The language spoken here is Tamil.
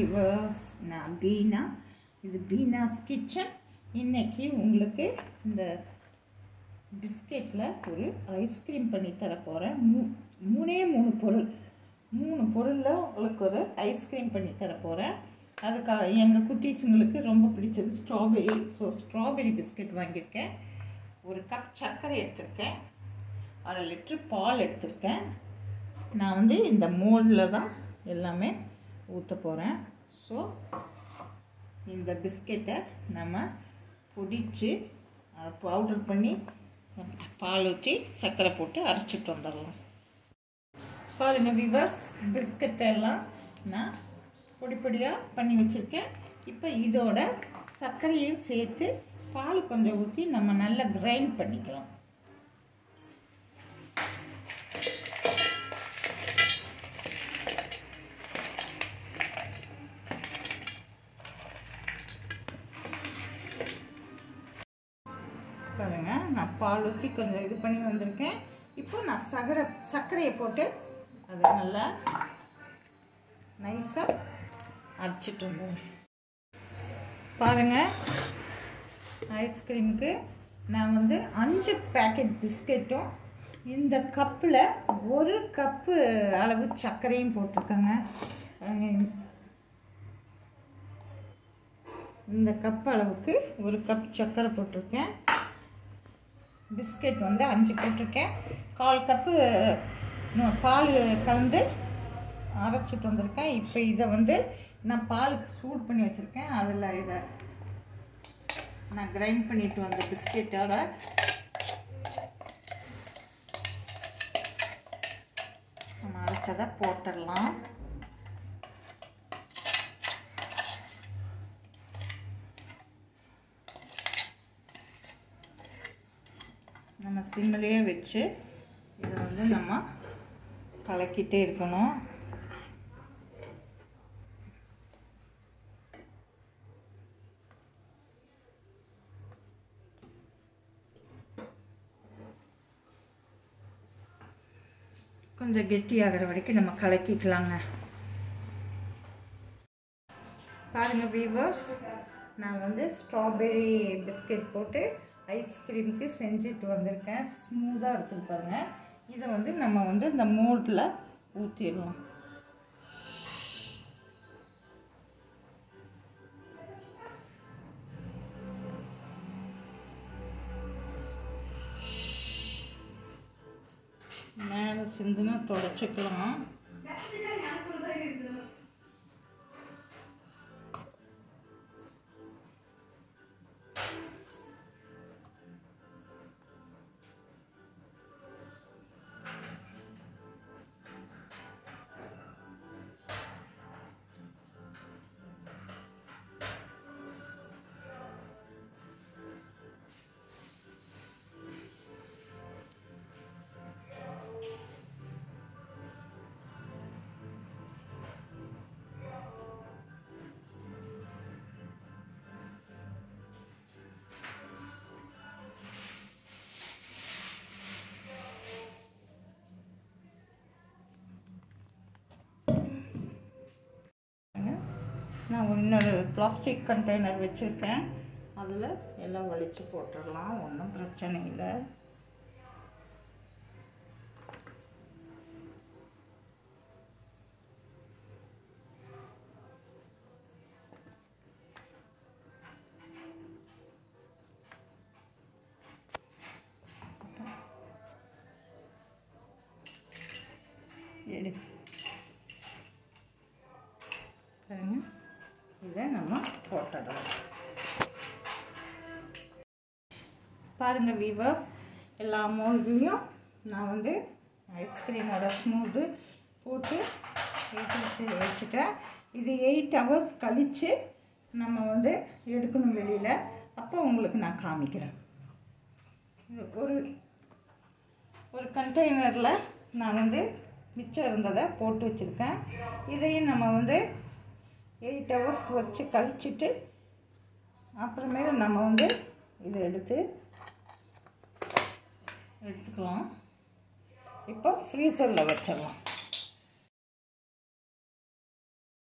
வீவர்ஸ் நான் பீனா இது பீனாஸ் கிச்சன் இன்னைக்கு உங்களுக்கு இந்த பிஸ்கெட்டில் ஒரு ஐஸ்கிரீம் பண்ணி தர போகிறேன் மூ மூணே மூணு பொருள் மூணு பொருளில் உங்களுக்கு ஒரு ஐஸ்கிரீம் பண்ணி தர போகிறேன் அதுக்காக எங்கள் குட்டீஸுங்களுக்கு ரொம்ப பிடிச்சது ஸ்ட்ராபெரி ஸோ ஸ்ட்ராபெரி பிஸ்கெட் வாங்கியிருக்கேன் ஒரு கப் சர்க்கரை எடுத்திருக்கேன் அரை லிட்ரு பால் எடுத்திருக்கேன் நான் வந்து இந்த மோல்டில் தான் எல்லாமே ஊற்ற போகிறேன் ஸோ இந்த பிஸ்கெட்டை நம்ம பொடிச்சு பவுடர் பண்ணி பால் ஊற்றி சர்க்கரை போட்டு அரைச்சிட்டு வந்துடலாம் பாருங்க விவர்ஸ் பிஸ்கட் எல்லாம் நான் பொடி பொடியாக பண்ணி வச்சுருக்கேன் இப்போ இதோட சர்க்கரையும் சேர்த்து பால் கொஞ்சம் ஊற்றி நம்ம நல்லா கிரைண்ட் பண்ணிக்கலாம் பாருங்க நான் பால் ஊற்றி கொஞ்சம் இது பண்ணி வந்திருக்கேன் இப்போ நான் சகரை சர்க்கரையை போட்டு அதை நல்லா நைஸாக அரைச்சிட்டு வந்தேன் பாருங்கள் ஐஸ்கிரீமுக்கு நான் வந்து அஞ்சு பேக்கெட் பிஸ்கெட்டும் இந்த கப்பில் ஒரு கப்பு அளவு சர்க்கரையும் போட்டிருக்கேங்க இந்த கப் அளவுக்கு ஒரு கப் சர்க்கரை போட்டிருக்கேன் பிஸ்கெட் வந்து அஞ்சு போட்டிருக்கேன் கால் கப்பு பால் கலந்து அரைச்சிட்டு வந்திருக்கேன் இப்போ இதை வந்து நான் பாலுக்கு சூடு பண்ணி வச்சுருக்கேன் அதில் இதை நான் கிரைண்ட் பண்ணிட்டு வந்த பிஸ்கெட்டோட நம்ம அரைச்சதை போட்டுடலாம் நம்ம சிம்மிலேயே வச்சு இதை வந்து நம்ம கலக்கிட்டே இருக்கணும் கொஞ்சம் கெட்டியாகிற வரைக்கும் நம்ம கலக்கிக்கலாங்க பாருங்கள் வீவர்ஸ் நான் வந்து ஸ்ட்ராபெரி பிஸ்கெட் போட்டு ஐஸ்கிரீமுக்கு செஞ்சுட்டு வந்திருக்கேன் ஸ்மூத்தாக இருக்குது பாருங்கள் இதை வந்து நம்ம வந்து இந்த மோல்டில் ஊற்றிடலாம் மேலே சிந்துனா தொடச்சிக்கலாம் நான் இன்னொரு பிளாஸ்டிக் கண்டெய்னர் வச்சுருக்கேன் அதில் எல்லாம் வலித்து போட்டுடலாம் ஒன்றும் பிரச்சனை இல்லை எடு பாருங்க இதை நம்ம போட்டுடலாம் பாருங்க வீவர்ஸ் எல்லா மோல்ட்லேயும் நான் வந்து ஐஸ்கிரீமோட ஸ்மூத்து போட்டு எடுத்து வச்சுட்டேன் இது எயிட் ஹவர்ஸ் கழித்து நம்ம வந்து எடுக்கணும் வெளியில் அப்போ உங்களுக்கு நான் காமிக்கிறேன் ஒரு ஒரு கண்டெய்னரில் நான் வந்து மிச்சம் இருந்ததை போட்டு வச்சுருக்கேன் இதையும் நம்ம வந்து எயிட் ஹவர்ஸ் வச்சு கழிச்சிட்டு அப்புறமேல நம்ம வந்து இதை எடுத்து எடுத்துக்கலாம் இப்போ ஃப்ரீசரில் வச்சிடலாம்